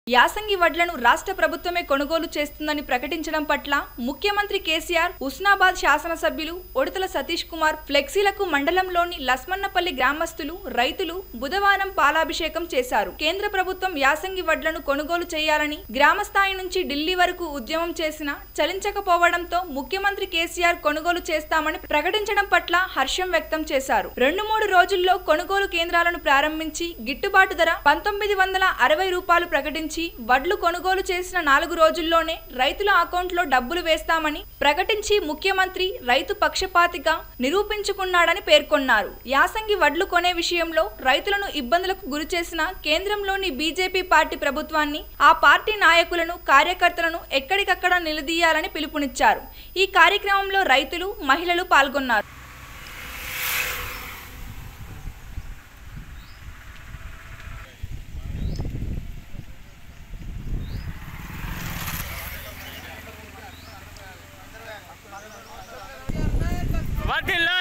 యాసంగి వడ్లను రాష్ట్ర ప్రభుత్వమే కొనుగోలు చేస్తుందని ప్రకటించడం పట్ల ముఖ్యమంత్రి కేసీఆర్ ఉస్నాబాద్ శాసనసభ్యులు ఒడతల సతీష్ కుమార్ ఫ్లెక్సీలకు మండలంలోని లస్మన్నపల్లి గ్రామస్తులు రైతులు బుధవారం పాలాభిషేకం చేశారు కేంద్ర ప్రభుత్వం యాసంగి వడ్లను కొనుగోలు చేయాలని గ్రామ స్థాయి నుంచి ఢిల్లీ వరకు ఉద్యమం చేసినా చలించకపోవడంతో ముఖ్యమంత్రి కేసీఆర్ కొనుగోలు చేస్తామని ప్రకటించడం పట్ల హర్షం వ్యక్తం చేశారు రెండు మూడు రోజుల్లో కొనుగోలు కేంద్రాలను ప్రారంభించి గిట్టుబాటు ధర పంతొమ్మిది వందల అరవై రూపాయలు ప్రకటించి వడ్లు కొనుగోలు చేసిన నాలుగు రోజుల్లోనే రైతుల అకౌంట్లో డబ్బులు వేస్తామని ప్రకటించి ముఖ్యమంత్రి రైతు పక్షపాతిగా నిరూపించుకున్నాడని పేర్కొన్నారు యాసంగి వడ్లు కొనే విషయంలో రైతులను ఇబ్బందులకు గురిచేసిన కేంద్రంలోని బీజేపీ పార్టీ ప్రభుత్వాన్ని ఆ పార్టీ నాయకులను కార్యకర్తలను ఎక్కడికక్కడ నిలదీయాలని పిలుపునిచ్చారు ఈ కార్యక్రమంలో రైతులు మహిళలు పాల్గొన్నారు వర్ధిల్లా